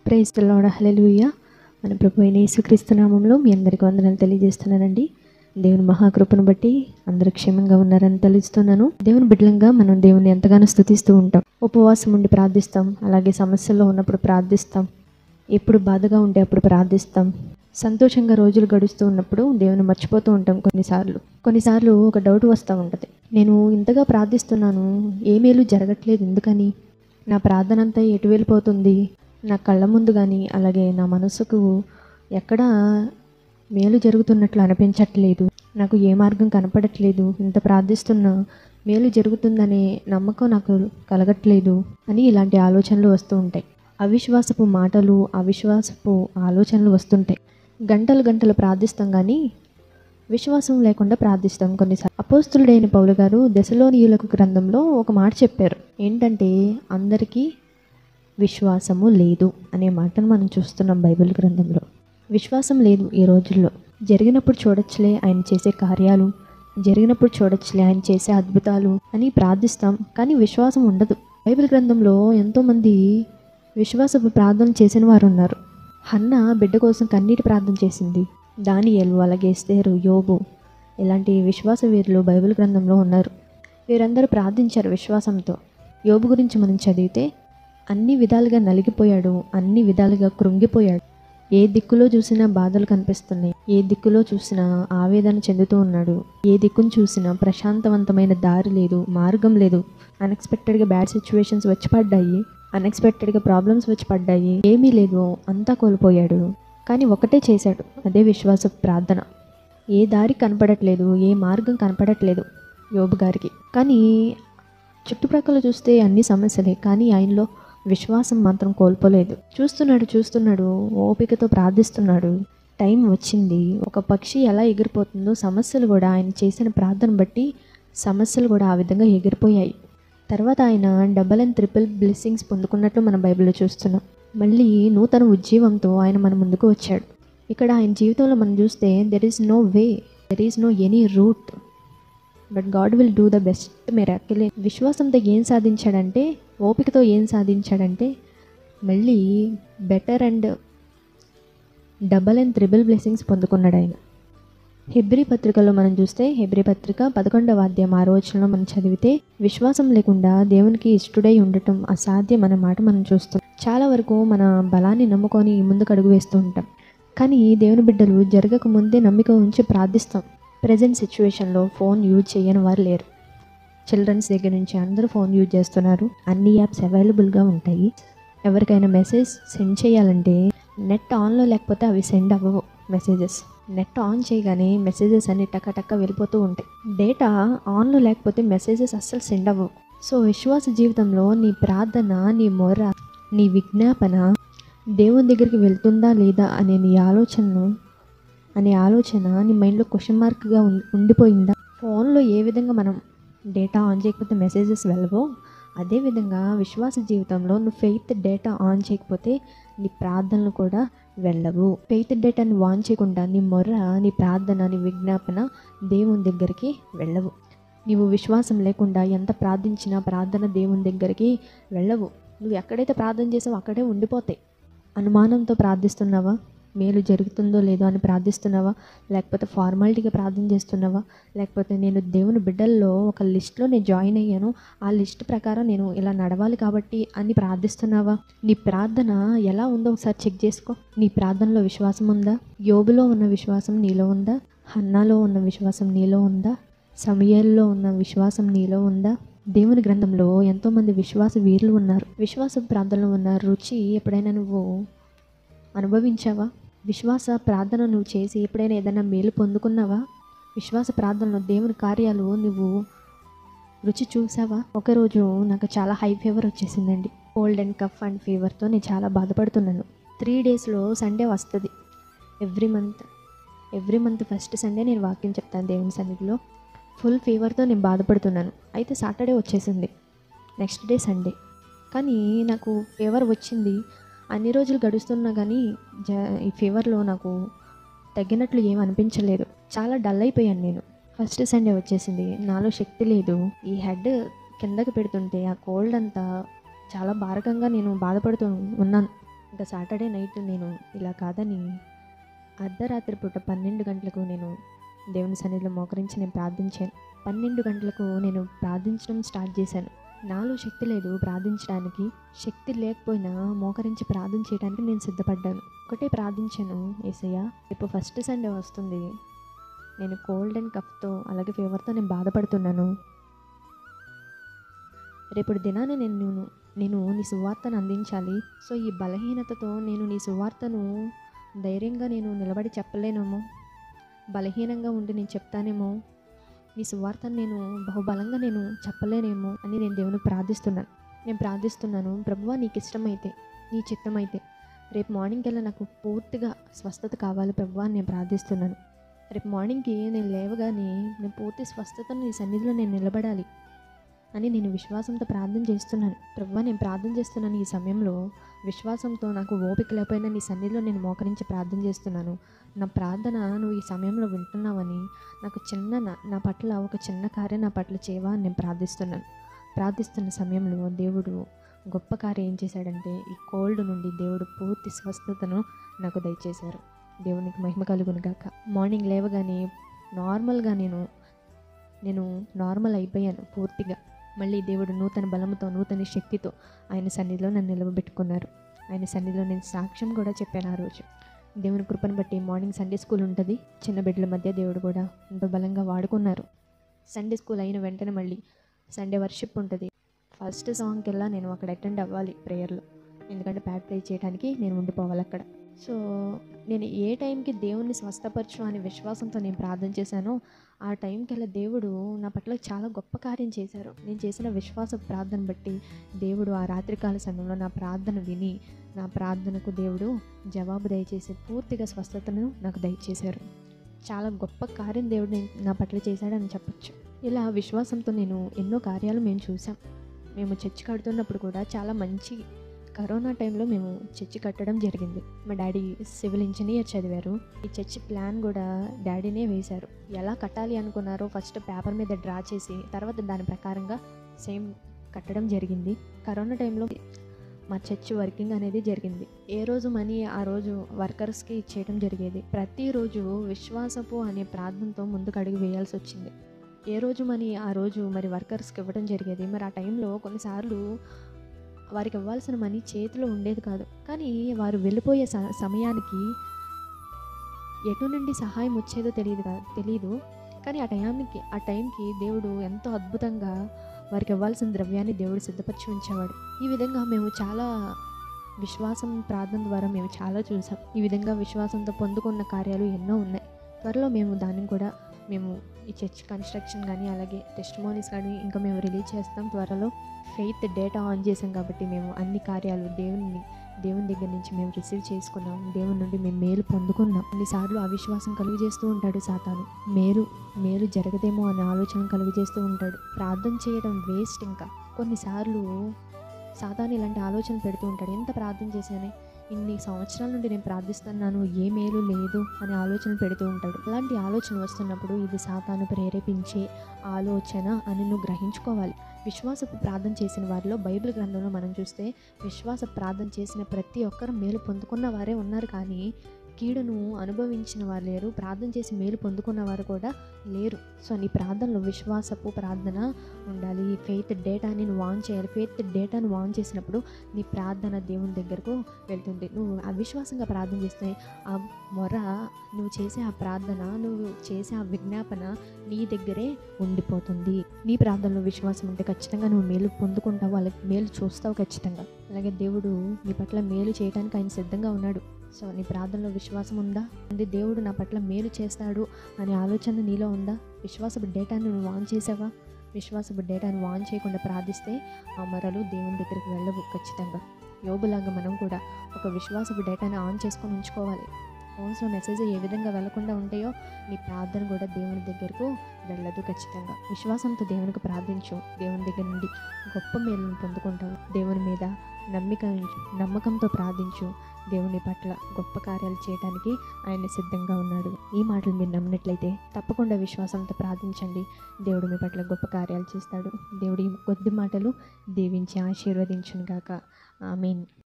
praise లాడ hallelujah మన ప్రభు అయిన యేసుక్రీస్తు నామంలో మీ అందరికీ వందనాలు తెలియజేస్తున్నానండి దేవుని మహాకృపను బట్టి అందరూ క్షేమంగా ఉన్నారని తెలుస్తున్నాను దేవుని బిడ్డలంగా మనం దేవుని ఎంతగానో స్థుతిస్తూ ఉంటాం ఉపవాసం ఉండి ప్రార్థిస్తాం అలాగే సమస్యల్లో ఉన్నప్పుడు ప్రార్థిస్తాం ఎప్పుడు బాధగా ఉంటే అప్పుడు ప్రార్థిస్తాం సంతోషంగా రోజులు గడుస్తూ ఉన్నప్పుడు దేవుని మర్చిపోతూ ఉంటాం కొన్నిసార్లు కొన్నిసార్లు ఒక డౌట్ వస్తూ ఉంటుంది నేను ఇంతగా ప్రార్థిస్తున్నాను ఏ మేలు జరగట్లేదు ఎందుకని నా ప్రార్థన అంతా ఎటు వెళ్ళిపోతుంది నా కళ్ళ ముందు కానీ అలాగే నా మనసుకు ఎక్కడా మేలు జరుగుతున్నట్లు అనిపించట్లేదు నాకు ఏ మార్గం కనపడట్లేదు ఇంత ప్రార్థిస్తున్నా మేలు జరుగుతుందనే నమ్మకం నాకు కలగట్లేదు అని ఇలాంటి ఆలోచనలు వస్తూ ఉంటాయి అవిశ్వాసపు మాటలు అవిశ్వాసపు ఆలోచనలు వస్తుంటాయి గంటలు గంటలు ప్రార్థిస్తాం కానీ విశ్వాసం లేకుండా ప్రార్థిస్తాం కొన్నిసార్లు అపోస్తులుడైన పౌలు గారు దశలోనియులకు గ్రంథంలో ఒక మాట చెప్పారు ఏంటంటే అందరికీ విశ్వాసము లేదు అనే మాటను మనం చూస్తున్నాం బైబిల్ గ్రంథంలో విశ్వాసం లేదు ఈ రోజుల్లో జరిగినప్పుడు చూడొచ్చులే ఆయన చేసే కార్యాలు జరిగినప్పుడు చూడొచ్చులే ఆయన చేసే అద్భుతాలు అని ప్రార్థిస్తాం కానీ విశ్వాసం ఉండదు బైబిల్ గ్రంథంలో ఎంతోమంది విశ్వాసపు ప్రార్థన చేసిన వారు ఉన్నారు హన్న బిడ్డ కోసం కన్నీటి ప్రార్థన చేసింది దానియేలు అలాగే ఎస్తేరు యోబు ఇలాంటి విశ్వాస వీరులు బైబిల్ గ్రంథంలో ఉన్నారు వీరందరూ ప్రార్థించారు విశ్వాసంతో యోబు గురించి మనం చదివితే అన్ని విధాలుగా నలిగిపోయాడు అన్ని విధాలుగా కృంగిపోయాడు ఏ దిక్కులో చూసినా బాధలు కనిపిస్తున్నాయి ఏ దిక్కులో చూసినా ఆవేదన చెందుతూ ఉన్నాడు ఏ దిక్కును చూసినా ప్రశాంతవంతమైన దారి లేదు మార్గం లేదు అన్ఎక్స్పెక్టెడ్గా బ్యాడ్ సిచ్యువేషన్స్ వచ్చి పడ్డాయి అన్ఎక్స్పెక్టెడ్గా ప్రాబ్లమ్స్ వచ్చి పడ్డాయి ఏమీ లేదు అంతా కోల్పోయాడు కానీ ఒకటే చేశాడు అదే విశ్వాస ప్రార్థన ఏ దారి కనపడట్లేదు ఏ మార్గం కనపడట్లేదు యోబు గారికి కానీ చుట్టుప్రక్కల చూస్తే అన్ని సమస్యలే కానీ ఆయనలో విశ్వాసం మాత్రం కోల్పోలేదు చూస్తున్నాడు చూస్తున్నాడు ఓపికతో ప్రార్థిస్తున్నాడు టైం వచ్చింది ఒక పక్షి ఎలా ఎగిరిపోతుందో సమస్యలు కూడా ఆయన చేసిన ప్రార్థన బట్టి సమస్యలు కూడా ఆ విధంగా ఎగిరిపోయాయి తర్వాత ఆయన డబల్ అండ్ ట్రిపుల్ బ్లెస్సింగ్స్ పొందుకున్నట్లు మన బైబిల్లో చూస్తున్నాం మళ్ళీ నూతన ఉజ్జీవంతో ఆయన మన ముందుకు వచ్చాడు ఇక్కడ ఆయన జీవితంలో మనం చూస్తే there is no way there is no any route but God will do the best miracle విశ్వాసంతో ఏం సాధించాడంటే ఓపికతో ఏం సాధించాడంటే మళ్ళీ better and double and triple blessings పొందుకున్నాడు ఆయన హెబ్రి పత్రికలో మనం చూస్తే హెబ్రి పత్రిక పదకొండవ అధ్యాయం ఆరో వచనంలో మనం చదివితే విశ్వాసం లేకుండా దేవునికి ఇష్టడై ఉండటం అసాధ్యం అనే మాట మనం చూస్తాం చాలా వరకు మన బలాన్ని నమ్ముకొని ముందుకు అడుగు వేస్తూ ఉంటాం కానీ దేవుని బిడ్డలు జరగక ముందే నమ్మిక ఉంచి ప్రార్థిస్తాం ప్రజెంట్ సిచ్యువేషన్లో ఫోన్ యూజ్ చేయని వారు లేరు చిల్డ్రన్స్ దగ్గర నుంచి అందరూ ఫోన్ యూజ్ చేస్తున్నారు అన్ని యాప్స్ అవైలబుల్గా ఉంటాయి ఎవరికైనా మెసేజ్ సెండ్ చేయాలంటే నెట్ ఆన్లో లేకపోతే అవి సెండ్ అవ్వవు మెసేజెస్ నెట్ ఆన్ చేయగానే మెసేజెస్ అన్ని టక్క టక్క వెళ్ళిపోతూ ఉంటాయి డేటా ఆన్లో లేకపోతే మెసేజెస్ అస్సలు సెండ్ అవ్వవు సో విశ్వాస జీవితంలో నీ ప్రార్థన నీ మొర నీ విజ్ఞాపన దేవుని దగ్గరికి వెళ్తుందా లేదా అనే నీ ఆలోచనను అనే ఆలోచన నీ మైండ్లో క్వశ్చన్ మార్క్గా ఉండిపోయిందా ఫోన్లో ఏ విధంగా మనం డేటా ఆన్ చేయకపోతే మెసేజెస్ వెళ్ళవో అదేవిధంగా విశ్వాస జీవితంలో నువ్వు ఫెయిత్ డేటా ఆన్ చేయకపోతే నీ ప్రార్థనలు కూడా వెళ్ళవు ఫెయిత్ డేటాని ఆన్ చేయకుండా నీ మొర్ర నీ ప్రార్థన నీ విజ్ఞాపన దేవుని దగ్గరికి వెళ్ళవు నీవు విశ్వాసం లేకుండా ఎంత ప్రార్థించినా ప్రార్థన దేవుని దగ్గరికి వెళ్ళవు నువ్వు ఎక్కడైతే ప్రార్థన చేసావో అక్కడే ఉండిపోతాయి అనుమానంతో ప్రార్థిస్తున్నావా మేలు జరుగుతుందో లేదో అని ప్రార్థిస్తున్నావా లేకపోతే ఫార్మాలిటీగా ప్రార్థన చేస్తున్నావా లేకపోతే నేను దేవుని బిడ్డల్లో ఒక లిస్ట్లో నేను జాయిన్ అయ్యాను ఆ లిస్ట్ ప్రకారం నేను ఇలా నడవాలి కాబట్టి అని ప్రార్థిస్తున్నావా నీ ప్రార్థన ఎలా ఉందో ఒకసారి చెక్ చేసుకో నీ ప్రార్థనలో విశ్వాసం ఉందా యోబులో ఉన్న విశ్వాసం నీలో ఉందా హన్నాలో ఉన్న విశ్వాసం నీలో ఉందా సమయాల్లో ఉన్న విశ్వాసం నీలో ఉందా దేవుని గ్రంథంలో ఎంతోమంది విశ్వాస వీరులు ఉన్నారు విశ్వాస ప్రార్థనలో ఉన్న రుచి ఎప్పుడైనా నువ్వు అనుభవించావా విశ్వాస ప్రార్థన నువ్వు చేసి ఎప్పుడైనా ఏదైనా మేలు పొందుకున్నావా విశ్వాస ప్రార్థనలో దేవుని కార్యాలు నువ్వు రుచి చూసావా ఒకరోజు నాకు చాలా హై ఫీవర్ వచ్చేసిందండి కోల్డ్ అండ్ కఫ్ అండ్ ఫీవర్తో నేను చాలా బాధపడుతున్నాను త్రీ డేస్లో సండే వస్తుంది every month every month first Sunday నేను వాక్యం చెప్తాను దేవుని సన్నిధిలో ఫుల్ ఫీవర్తో నేను బాధపడుతున్నాను అయితే సాటర్డే వచ్చేసింది నెక్స్ట్ డే సండే కానీ నాకు ఫీవర్ వచ్చింది అన్ని రోజులు గడుస్తున్నా కానీ జ ఈ ఫీవర్లో నాకు తగ్గినట్లు ఏం అనిపించలేదు చాలా డల్ అయిపోయాను నేను ఫస్ట్ సండే వచ్చేసింది నాలో శక్తి లేదు ఈ హెడ్ కిందకి పెడుతుంటే ఆ కోల్డ్ అంతా చాలా భారకంగా నేను బాధపడుతూ ఉన్నాను ఇంకా సాటర్డే నైట్ నేను ఇలా కాదని అర్ధరాత్రి పూట పన్నెండు గంటలకు నేను దేవుని సన్నిధిలో మోకరించి నేను ప్రార్థించాను పన్నెండు గంటలకు నేను ప్రార్థించడం స్టార్ట్ చేశాను నాలో శక్తి లేదు ప్రార్థించడానికి శక్తి లేకపోయినా మోకరించి ప్రార్థన చేయడానికి నేను సిద్ధపడ్డాను ఒకటే ప్రార్థించాను ఏసయ్య రేపు ఫస్ట్ సండే వస్తుంది నేను కోల్డ్ అండ్ కఫ్తో అలాగే ఫీవర్తో నేను బాధపడుతున్నాను రేపటి దినాన నేను నేను నేను నీ సువార్తను అందించాలి సో ఈ బలహీనతతో నేను నీ సువార్తను ధైర్యంగా నేను నిలబడి చెప్పలేనేమో బలహీనంగా ఉండి నేను చెప్తానేమో నీ సువార్తను నేను బహుబలంగా నేను చెప్పలేనేమో అని నేను దేవుని ప్రార్థిస్తున్నాను నేను ప్రార్థిస్తున్నాను ప్రభువా నీకు ఇష్టమైతే నీ చిత్తమైతే రేపు మార్నింగ్ కల్లా నాకు పూర్తిగా స్వస్థత కావాలి ప్రభువా అని నేను ప్రార్థిస్తున్నాను రేపు మార్నింగ్కి నేను లేవగానే నేను పూర్తి స్వస్థతను నీ సన్నిధిలో నేను నిలబడాలి అని నేను విశ్వాసంతో ప్రార్థన చేస్తున్నాను ప్రభువా నేను ప్రార్థన చేస్తున్నాను ఈ సమయంలో విశ్వాసంతో నాకు ఓపిక లేకపోయినా నీ సన్నిధిలో నేను మోకరించి ప్రార్థన చేస్తున్నాను నా ప్రార్థన నువ్వు ఈ సమయంలో వింటున్నావని నాకు చిన్న నా- నా పట్ల ఒక చిన్న కార్యం నా పట్ల చేయవా అని నేను ప్రార్థిస్తున్నాను ప్రార్థిస్తున్న సమయంలో దేవుడు గొప్ప కార్యం ఏం చేశాడంటే ఈ కోల్డ్ నుండి దేవుడు పూర్తి స్వస్థతను నాకు దయచేశారు దేవునికి మహిమ కలుగును గాక మార్నింగ్ లేవగానే నార్మల్గా నేను నేను నార్మల్ అయిపోయాను పూర్తిగా మళ్ళీ దేవుడు నూతన బలముతో నూతన శక్తితో ఆయన సన్నిధిలో నన్ను నిలవబెట్టుకున్నారు ఆయన సన్నిధిలో నేను సాక్ష్యం కూడా చెప్పాను ఆ రోజు దేవుని కృపను బట్టి మార్నింగ్ సండే స్కూల్ ఉంటుంది చిన్న బిడ్డల మధ్య దేవుడు కూడా ఎంతో బలంగా వాడుకున్నారు సండే స్కూల్ అయిన వెంటనే మళ్ళీ సండే వర్షిప్ ఉంటుంది ఫస్ట్ సాంగ్కి వెళ్ళా నేను అక్కడ అటెండ్ అవ్వాలి ప్రేయర్లో ఎందుకంటే ప్యాడ్ ప్లే చేయడానికి నేను ఉండిపోవాలి అక్కడ సో నేను ఏ టైంకి దేవుణ్ణి స్వస్థపరచు అనే విశ్వాసంతో నేను ప్రార్థన చేశానో ఆ టైంకల్లా దేవుడు నా పట్ల చాలా గొప్ప కార్యం చేశారు నేను చేసిన విశ్వాస ప్రార్థన బట్టి దేవుడు ఆ రాత్రికాల సమయంలో నా ప్రార్థన విని నా ప్రార్థనకు దేవుడు జవాబు దయచేసి పూర్తిగా స్వస్థతను నాకు దయచేశారు చాలా గొప్ప కార్యం దేవుడు నేను- నా పట్ల చేశాడని చెప్పొచ్చు ఇలా విశ్వాసంతో నేను ఎన్నో కార్యాలు మేము చూసాం మేము చర్చి కడుతున్నప్పుడు కూడా చాలా మంచి కరోనా టైంలో మేము చర్చి కట్టడం జరిగింది మా డాడీ సివిల్ ఇంజనీర్ చదివారు ఈ చర్చి ప్లాన్ కూడా డాడీనే వేశారు ఎలా కట్టాలి అనుకున్నారో ఫస్ట్ పేపర్ మీద డ్రా చేసి తర్వాత దాని ప్రకారంగా సేమ్ కట్టడం జరిగింది కరోనా టైంలో మా చర్చ్ వర్కింగ్ అనేది జరిగింది ఏ రోజు మనీ ఆ రోజు వర్కర్స్కి ఇచ్చేయడం జరిగేది ప్రతిరోజు విశ్వాసపు అనే ప్రార్థనతో ముందుకు అడుగు వేయాల్సి వచ్చింది ఏ రోజు మనీ ఆ రోజు మరి వర్కర్స్కి ఇవ్వడం జరిగేది మరి ఆ టైంలో కొన్నిసార్లు వారికి ఇవ్వాల్సిన మనీ చేతిలో ఉండేది కాదు కానీ వారు వెళ్ళిపోయే స- సమయానికి ఎటు నుండి సహాయం వచ్చేదో తెలియదు కాదు తెలియదు కానీ ఆ టైంకి ఆ టైంకి దేవుడు ఎంతో అద్భుతంగా వారికి ఇవ్వాల్సిన ద్రవ్యాన్ని దేవుడు సిద్ధపరిచి ఉంచేవాడు ఈ విధంగా మేము చాలా విశ్వాసం ప్రార్థన ద్వారా మేము చాలా చూసాం ఈ విధంగా విశ్వాసంతో పొందుకున్న కార్యాలు ఎన్నో ఉన్నాయి త్వరలో మేము దాన్ని కూడా మేము ఈ చర్చ్ కన్స్ట్రక్షన్ కానీ అలాగే టెస్టిమోనీస్ కానీ ఇంకా మేము రిలీజ్ చేస్తాం త్వరలో ఫెయిత్ డేటా ఆన్ చేసాం కాబట్టి మేము అన్ని కార్యాలు దేవుని దేవుని దగ్గర నుంచి మేము రిసీవ్ చేసుకున్నాం దేవుని నుండి మేము మేలు పొందుకున్నాం కొన్నిసార్లు అవిశ్వాసం కలుగు చేస్తూ ఉంటాడు సాతాను మేలు మేలు జరగదేమో అనే ఆలోచన కలుగు చేస్తూ ఉంటాడు ప్రార్థన చేయడం వేస్ట్ ఇంకా కొన్నిసార్లు సాతాను ఇలాంటి ఆలోచన పెడుతూ ఉంటాడు ఎంత ప్రార్థన చేశానే ఇన్ని సంవత్సరాల నుండి నేను ప్రార్థిస్తున్నాను ఏ మేలు లేదు అనే ఆలోచన పెడుతూ ఉంటాడు అలాంటి ఆలోచన వస్తున్నప్పుడు ఇది సాతాను ప్రేరేపించే ఆలోచన అని నువ్వు గ్రహించుకోవాలి విశ్వాసపు ప్రార్థన చేసిన వారిలో బైబిల్ గ్రంథంలో మనం చూస్తే విశ్వాస ప్రార్థన చేసిన ప్రతి ఒక్కరు మేలు పొందుకున్న వారే ఉన్నారు కానీ కీడును అనుభవించిన వారు లేరు ప్రార్థన చేసి మేలు పొందుకున్న వారు కూడా లేరు సో నీ ప్రార్థనలో విశ్వాసపు ప్రార్థన ఉండాలి ఫెయిత్ డేటాని నువ్వు ఆన్ చేయాలి ఫెయిత్ డేటాను ఆన్ చేసినప్పుడు నీ ప్రార్థన దేవుని దగ్గరకు వెళ్తుంది నువ్వు అవిశ్వాసంగా ప్రార్థన చేస్తే ఆ మొర నువ్వు చేసే ఆ ప్రార్థన నువ్వు చేసే ఆ విజ్ఞాపన నీ దగ్గరే ఉండిపోతుంది నీ ప్రార్థనలో విశ్వాసం ఉంటే ఖచ్చితంగా నువ్వు మేలు పొందుకుంటావు వాళ్ళకి మేలు చూస్తావు ఖచ్చితంగా అలాగే దేవుడు నీ పట్ల మేలు చేయడానికి ఆయన సిద్ధంగా ఉన్నాడు సో నీ ప్రార్థనలో విశ్వాసం ఉందా అంటే దేవుడు నా పట్ల మేలు చేస్తాడు అనే ఆలోచన నీలో ఉందా విశ్వాసపు డేటాను నువ్వు ఆన్ చేసావా విశ్వాసపు డేటాను ఆన్ చేయకుండా ప్రార్థిస్తే ఆ మరలు దేవుని దగ్గరికి వెళ్ళవు ఖచ్చితంగా యోబులాగా మనం కూడా ఒక విశ్వాసపు డేటాను ఆన్ చేసుకొని ఉంచుకోవాలి ఫోన్స్లో మెసేజ్ ఏ విధంగా వెళ్లకుండా ఉంటాయో నీ ప్రార్థన కూడా దేవుని దగ్గరకు వెళ్ళదు ఖచ్చితంగా విశ్వాసంతో దేవునికి ప్రార్థించు దేవుని దగ్గర నుండి గొప్ప మేలును పొందుకుంటావు దేవుని మీద నమ్మిక ఉంచు నమ్మకంతో ప్రార్థించు దేవుని పట్ల గొప్ప కార్యాలు చేయడానికి ఆయన సిద్ధంగా ఉన్నాడు ఈ మాటలు మీరు నమ్మినట్లయితే తప్పకుండా విశ్వాసంతో ప్రార్థించండి దేవుడు మీ పట్ల గొప్ప కార్యాలు చేస్తాడు దేవుడి కొద్ది మాటలు దీవించి ఆశీర్వదించును గాక ఆమీన్